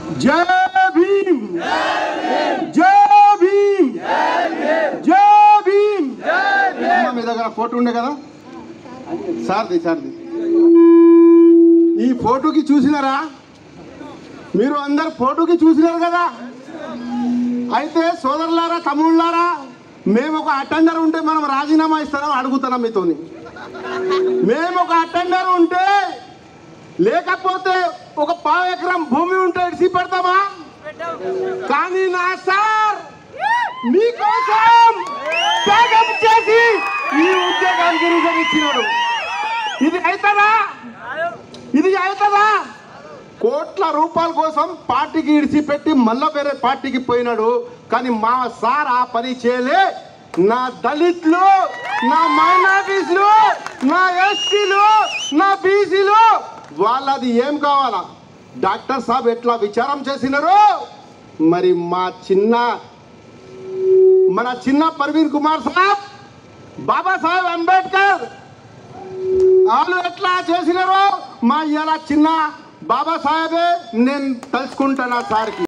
జై భీమ్ జై భీమ్ జై భీమ్ అమ్మ, మీ దగ్గర ఫోటో ఉండే కదా సార్ది సార్ది ఈ ఫోటోకి చూసినారా మీరు అందరు ఫోటోకి చూసినారు కదా అయితే సోదరులారా తమ్ముళ్ళారా మేము ఒక అటెండర్ ఉంటే మనం రాజీనామా ఇస్తాం అడుగుతున్నాం మీతోని మేము ఒక అటెండర్ ఉంటే లేకపోతే ఒక పావు ఎకరం భూమి ఉంటే ఇడిసి పెడతామా కానీ నా సార్ మీకోసం త్యాగం చేసి ఈ ఉద్యోగానికి రిజర్వ్ ఇచ్చినాడు ఇది అవుతుందా ఇది అవుతుందా కోట్ల రూపాయల కోసం పార్టీకి ఇడిచిపెట్టి మళ్ళా వేరే పార్టీకి పోయినాడు కానీ మా సార్ ఆ పని చేయలే నా దళితులు నా మైనార్టీస్లు నా ఎస్సీలు నా బీసీలు వాళ్ళది ఏం కావాలా డాక్టర్ సాబ్ ఎట్లా విచారం చేసినారు మరి మా చిన్న మన చిన్న పర్వీన్ కుమార్ సాబ్ బాబాసాహెబ్ అంబేద్కర్ వాళ్ళు ఎట్లా చేసినారో మా ఇలా చిన్న బాబాసాహెబే నేను తలుచుకుంటాను సార్కి